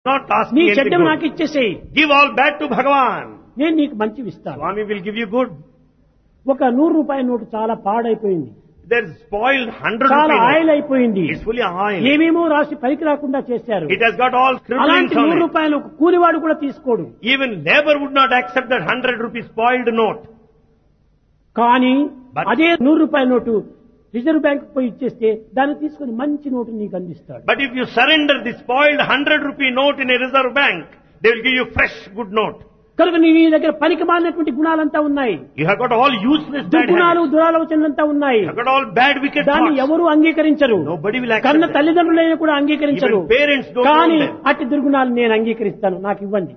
Not asking నీ anything చెడ్డవి good. నాకు ఇచ్చేసేయి Give all bad to Bhagavan. నేను నీకు మంచివి ఇస్తాను Swami will give you good. ఒక నూరు రూపాయల నోటు చాలా పాడైపోయింది There's spoiled hundred చాలా rupee ఆయిల్ note. అయిపోయింది It's fully oil. ఏమేమో రాసి పనికి రాకుండా చేశారు It has got all scribblings అలాంటి on నూరు it. రూపాయలు ఒక కూలివాడు కూడా తీసుకోడు Even labor would not accept that hundred rupees spoiled note. కానీ But- అదే నూరు రూపాయల నోటు రిజర్వ్ బ్యాంక్ పోయి ఇచ్చేస్తే దాన్ని తీసుకుని మంచి నోటు నీకు అందిస్తాడు But if you surrender the spoiled hundred rupee note in a reserve bank, they will give you fresh good note. కనుక నీ దగ్గర పనికి మాలినటువంటి గుణాలంతా ఉన్నాయి You have got all useless bad దుర్గుణాలు habits. దురాలోచనలంతా ఉన్నాయి You have got all bad wicked దాన్ని thoughts. ఎవరు అంగీకరించరు Nobody will accept కన్న that. తల్లిదండ్రులైన కూడా అంగీకరించరు Even parents don't కానీ want them. అట్టి దుర్గుణాలు నేను అంగీకరిస్తాను నాకు ఇవ్వండి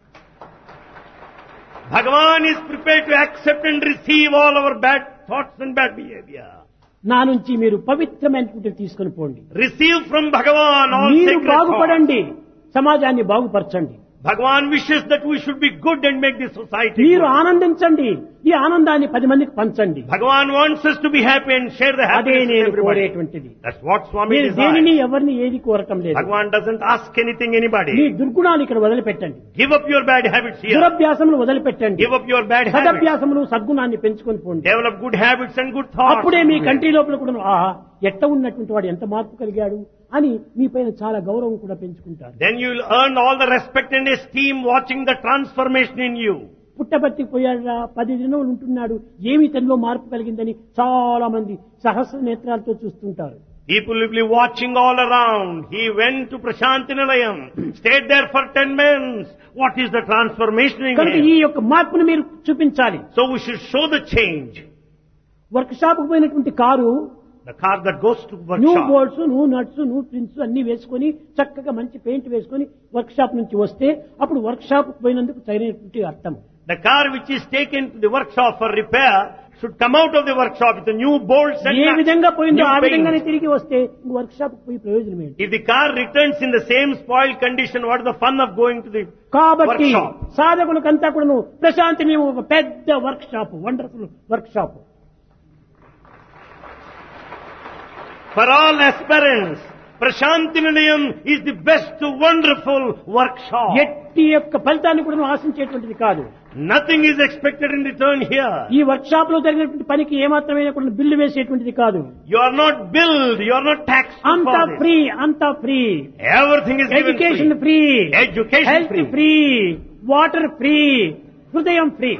Bhagavan is prepared to accept and receive all our bad thoughts and bad behavior. నా నుంచి మీరు పవిత్రమైనటువంటి తీసుకొని పోండి Receive from Bhagavan all మీరు sacred thoughts. బాగుపడండి సమాజాన్ని బాగుపరచండి Bhagavan wishes that we should be good and make the society మీరు good. ఆనందించండి ఈ ఆనందాన్ని పది మందికి పంచండి Bhagavan wants us to be happy and share the అదే happiness with నేను everybody. కోరేటువంటిది That's what Swami మీరు desires. దేనిని ఎవరిని ఏది కోరటం లేదు Bhagavan doesn't ask anything me anybody. దుర్గుణాలు ఇక్కడ వదిలిపెట్టండి Give up your bad habits here. దురభ్యాసములు వదిలిపెట్టండి Give up your bad habits. సదభ్యాసములు సద్గుణాన్ని పెంచుకొని పోండి Develop good habits and good thoughts. అప్పుడే మీ కంటి లోపల కూడా ఆ ఎట్ట ఉన్నటువంటి వాడు ఎంత మార్పు కలిగాడు అని మీ పైన చాలా గౌరవం కూడా పెంచుకుంటారు Then you will earn all the respect and esteem watching the transformation in you. Puttaparthi పోయాడా పది దినములు ఉంటున్నాడు ఏమి తనలో మార్పు కలిగిందని చాలా మంది సహస్ర నేత్రాలతో చూస్తుంటారు People will be watching all around. He went to Prashantinalayam, stayed there for ten months. What is the transformation in కనుక him? ఈ యొక్క మార్పును మీరు చూపించాలి So we should show the change. Workshop కు పోయినటువంటి car The car that goes to new workshop. Bolts new nuts new prints అన్ని వేసుకొని చక్కగా మంచి పెయింట్ వేసుకొని వర్క్ షాప్ నుంచి వస్తే అప్పుడు వర్క్ షాప్ పోయినందుకు సరైనటువంటి అర్థం The car which is taken to the workshop for repair should come out of the workshop with the new bolts and A nuts, విధంగా పోయిందో new ఆ paint. విధంగానే తిరిగి వస్తే వర్క్ షాప్ పోయి ప్రయోజనం ఏంటి If the car returns in the same spoiled condition, what is the fun of going to the కాబట్టి workshop? సాధకులకంతా కూడా ప్రశాంతి మేము ఒక పెద్ద workshop wonderful workshop For all aspirants, Prashanti Nilayam is the best wonderful workshop. ఎట్టి యొక్క ఫలితాన్ని కూడా ఆశించేటువంటిది కాదు Nothing is expected in return here. ఈ వర్క్ షాప్ లో జరిగినటువంటి పనికి ఏమాత్రమైన కూడా బిల్లు వేసేటువంటిది కాదు You are not billed, you are not taxed అంతా for this. ఫ్రీ అంతా free Everything is given education free. Free Education health free. Free water free హృదయం free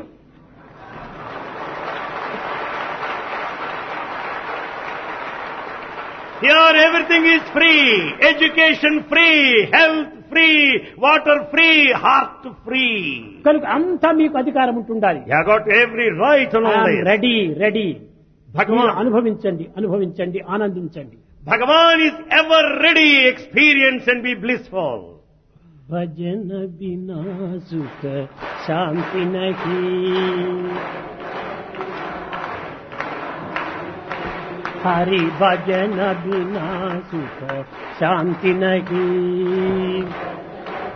Here everything is free. Education free, health free, water free, heart free. కనుక అంతా మీకు అధికారం ఉంటుండాలి You have got every right on all this. Ready ready Bhagavan, అనుభవించండి అనుభవించండి ఆనందించండి Bhagavan is ever ready, experience and be blissful. భజన బినా సుఖ శాంతి నహి హరి భజన బినా సుఖ శాంతి నహి